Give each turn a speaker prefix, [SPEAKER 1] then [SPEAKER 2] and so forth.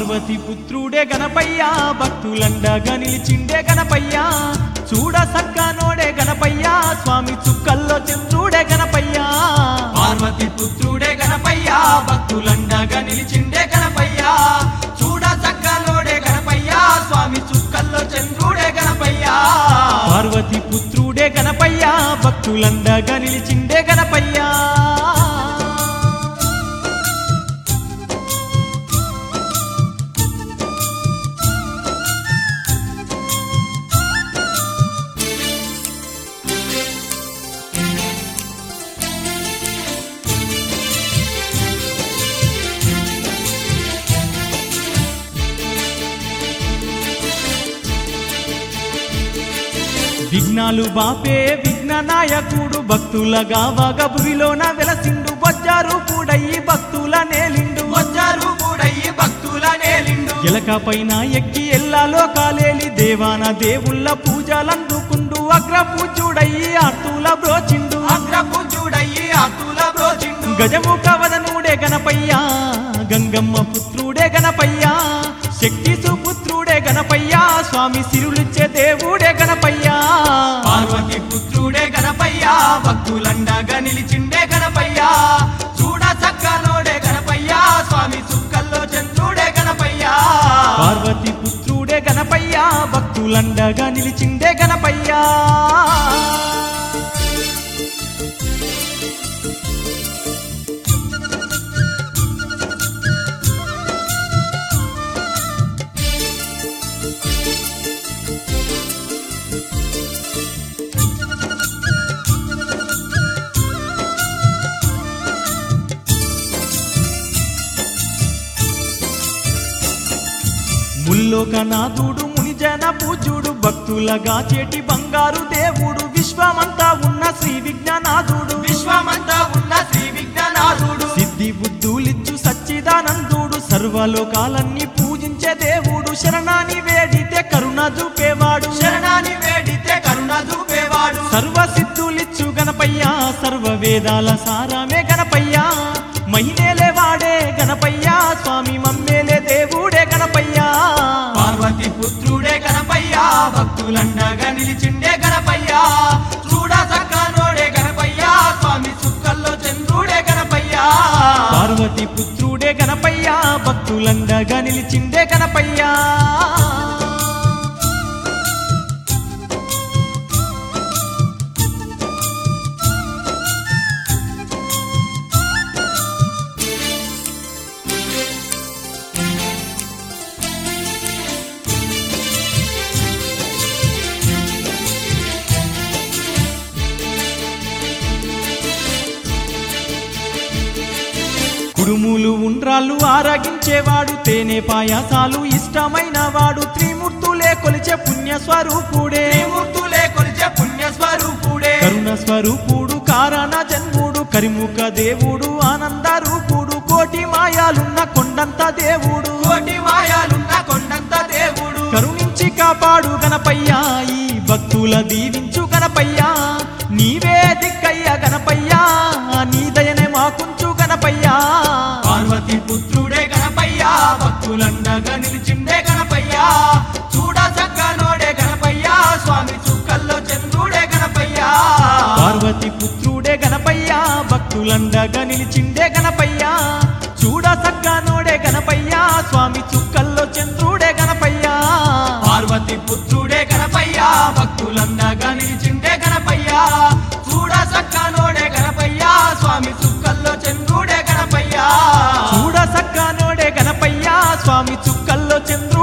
[SPEAKER 1] పార్వతి పుత్రుడే గణపయ్యా భక్తులండగా నిలిచిండే గణపయ్యా చూడ సక్కనోడే గణపయ్యా స్వామి చుక్కల్లో చంద్రుడే గణపయ్యా
[SPEAKER 2] పార్వతి పుత్రుడే గణపయ్యా భక్తులండగా నిలిచిండే గణపయ్యా చూడ చక్కలోడే గణపయ్యా స్వామి చుక్కల్లో చంద్రుడే గణపయ్యా
[SPEAKER 1] పార్వతి పుత్రుడే గణపయ్యా భక్తులండగా నిలిచిండే గణపయ్యా విఘ్నాలు బాపే విఘ్న నాయకుడు భక్తుల గావగ భువిలోన వెలసిండు బజ్జారు కూడయి భక్తుల నేలిండు
[SPEAKER 2] వచ్చారు కూడయి భక్తుల నేలిండు
[SPEAKER 1] ఎలక పైన ఎక్కి ఎల్లాలో కాలేలి దేవాన దేవుళ్ళ పూజలందుకుండు అగ్ర పూజుడయ్యి ఆర్తుల బ్రోచిండు
[SPEAKER 2] అగ్రపు చూడయి అతుల బ్రోచిండు
[SPEAKER 1] గజముఖ వదనుడే గణపయ్యా గంగమ్మ పుత్రుడే గణపయ్యా శక్తి సుపుత్రుడే గణపయ్యా స్వామి సిరులిచ్చే దేవుడే గణపయ్యా
[SPEAKER 2] పార్వతి పుత్రుడే గణపయ్యా భక్తులండగా నిలిచిండే గణపయ్యా చూడ చక్కనోడే గణపయ్యా స్వామి చుక్కల్లో చంద్రుడే గణపయ్యా
[SPEAKER 1] పార్వతి పుత్రుడే గణపయ్యా భక్తులండగా నిలిచిండే గణపయ్యా ముల్లోకనాథుడు మునిజన పూజుడు భక్తులగా చేటి బంగారు దేవుడు విశ్వమంతా ఉన్న శ్రీ విజ్ఞానాథుడు
[SPEAKER 2] విశ్వమంతా ఉన్న శ్రీ విఘ్ననాథుడు
[SPEAKER 1] సిద్ధి బుద్ధులిచ్చు సచ్చిదానందుడు సర్వలోకాలన్నీ పూజించే దేవుడు శరణాని వేడితే కరుణ చూపేవాడు
[SPEAKER 2] శరణాని వేడితే కరుణ చూపేవాడు
[SPEAKER 1] సర్వ సిద్ధులిచ్చు గణపయ్యా సర్వ వేదాల సారమే గణపయ్యా మహినేలే వాడే గణపయ్యా స్వామి మమ్మేలే దేవుడే గణపయ్యా
[SPEAKER 2] పార్వతి పుత్రుడే గణపయ్యా భక్తులండగా నిలిచిండే గణపయ్యా చూడ చక్కనోడే గణపయ్యా స్వామి చుక్కల్లో చంద్రుడే గణపయ్యా
[SPEAKER 1] పార్వతి పుత్రుడే గణపయ్యా భక్తులండగా నిలిచిండే గణపయ్యా కుడుములు ఉండ్రాళ్ళు ఆరగించేవాడు తేనె పాయాసాలు ఇష్టమైన వాడు త్రిమూర్తులే కొలిచే పుణ్య స్వరూపుడే
[SPEAKER 2] త్రిమూర్తులే కొలిచే పుణ్య స్వరూపుడే
[SPEAKER 1] కరుణ స్వరూపుడు కారణ జన్ముడు కరిముఖ దేవుడు ఆనంద రూపుడు కోటి మాయాలున్న కొండంత దేవుడు
[SPEAKER 2] కోటి మాయాలున్న కొండంత దేవుడు
[SPEAKER 1] కరుణించి కాపాడు గణపయ్యా ఈ భక్తుల దీవించు గణపయ్యా నీవే దిక్కయ్య గణపయ్యా నీ దయనే మాకుంచు గణపయ్యా
[SPEAKER 2] పార్వతి పుత్రుడే గణపయ్యా భక్తులండగా నిలిచిండే గణపయ్యా చూడ చక్కనోడే గణపయ్యా స్వామి చుక్కల్లో చంద్రుడే గణపయ్యా
[SPEAKER 1] పార్వతి పుత్రుడే గణపయ్యా భక్తులండగా నిలిచిండే గణపయ్యా చూడ సక్కనోడే గణపయ్యా స్వామి చుక్కల్లో చంద్రుడే గణపయ్యా
[SPEAKER 2] పార్వతి పుత్రుడే గణపయ్యా భక్తులండగా నిలిచిండే గణపయ్యా చూడ చక్కనోడే గణపయ్యా స్వామి చుక్కల్లో చంద్రుడే గణపయ్యా
[SPEAKER 1] చూడ సక్కనోడే గణపయ్యా స్వామి చుక్కల్లో చంద్రుడే